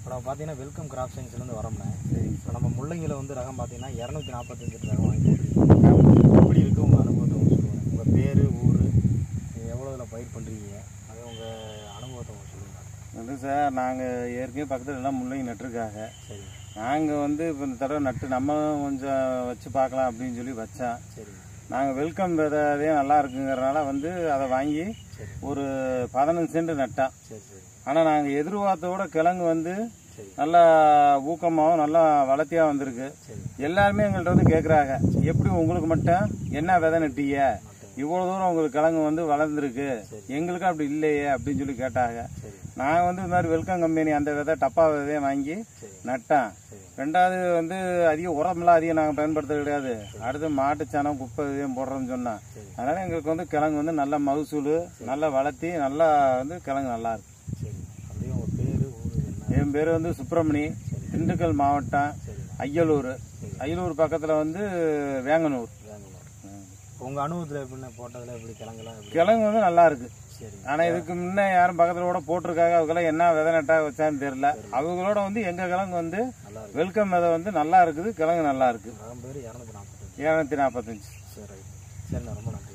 இப்போ பார்த்தீங்கன்னா welcome graph சயின்ஸ்லேருந்து வரோம்ண்ணே சரிங்க இப்போ நம்ம முள்ளங்கியில் வந்து ரகம் பார்த்தீங்கன்னா இரநூத்தி நாற்பத்தஞ்சு ரகம் வாங்கி போட்டுருக்கீங்க எப்படி இருக்குது உங்கள் அனுபவத்தை கொஞ்சம் சொல்லுங்கள் உங்கள் பேர் ஊர் எவ்வளோ இதில் பயிர் பண்ணுறீங்க அது உங்கள் அனுபவத்தை கொஞ்சம் சொல்லுங்கள் வந்து சார் நாங்கள் ஏற்கனவே பக்கத்தில் எல்லாம் முள்ளங்கி நட்டுருக்காங்க சரி நாங்கள் வந்து இப்போ இந்த தடவை நட்டு நம்ம கொஞ்சம் வச்சு பார்க்கலாம் அப்படின்னு சொல்லி வச்சோம் சரி நாங்கள் வெல்கம் விதையே நல்லா இருக்குங்கிறனால வந்து அதை வாங்கி சரி ஒரு பதினஞ்சு சென்ட் நட்டோம் சரி சரி ஆனால் நாங்கள் எதிர்பார்த்தோட கிழங்கு வந்து சரி நல்லா ஊக்கமாகவும் நல்லா வளர்த்தியாக வந்திருக்கு சரி எல்லாருமே எங்கள்கிட்ட வந்து கேட்குறாங்க எப்படி உங்களுக்கு மட்டும் என்ன விதை நட்டீங்க இவ்வளோ தூரம் உங்களுக்கு கிழங்கு வந்து வளர்ந்துருக்கு எங்களுக்கு அப்படி இல்லையே அப்படின்னு சொல்லி கேட்டாங்க சரி நான் வந்து இந்த மாதிரி வெல்கம் கம்பெனி அந்த விதை டப்பா விதையை வாங்கி சரி நட்டேன் சரி ரெண்டாவது வந்து அதிக உரமெல்லாம் அதிகம் நாங்கள் பயன்படுத்த கிடையாது அடுத்து மாட்டுச்சாணம் குப்பை இதையும் போடுறோம்னு சொன்னேன் சரி அதனால எங்களுக்கு வந்து கிழங்கு வந்து நல்ல மகசூல் நல்லா வளர்த்தி நல்லா வந்து கிழங்கு நல்லா இருக்கு சரி அப்படியே உங்கள் பேர் ஊர் என்ன என் பேர் வந்து சுப்பிரமணி திண்டுக்கல் மாவட்டம் சரி ஐயலூர் ஐயலூர் பக்கத்தில் வந்து வேங்கனூர் வேங்கலூர் உங்கள் அனுபவத்தில் எப்படின்னா போட்டதில் எப்படி கிழங்குலாம் எப்படி கிழங்கு வந்து நல்லா இருக்கு சரி ஆனால் இதுக்கு முன்ன யாரும் பக்கத்தில் கூட போட்டிருக்காங்க அவங்களாம் என்ன விதை நட்டா வச்சான்னு தெரியல அவங்களோட வந்து எங்கள் கிழங்கு வந்து நல்லா இருக்கு வெல்கம் விதை வந்து நல்லா இருக்குது கிழங்கு நல்லா இருக்கு ரகம் பேர் இரநூத்தி நாற்பத்தஞ்சு இரநூத்தி நாற்பத்தஞ்சு சரி ரைட் சரிண்ணா ரொம்ப நன்றி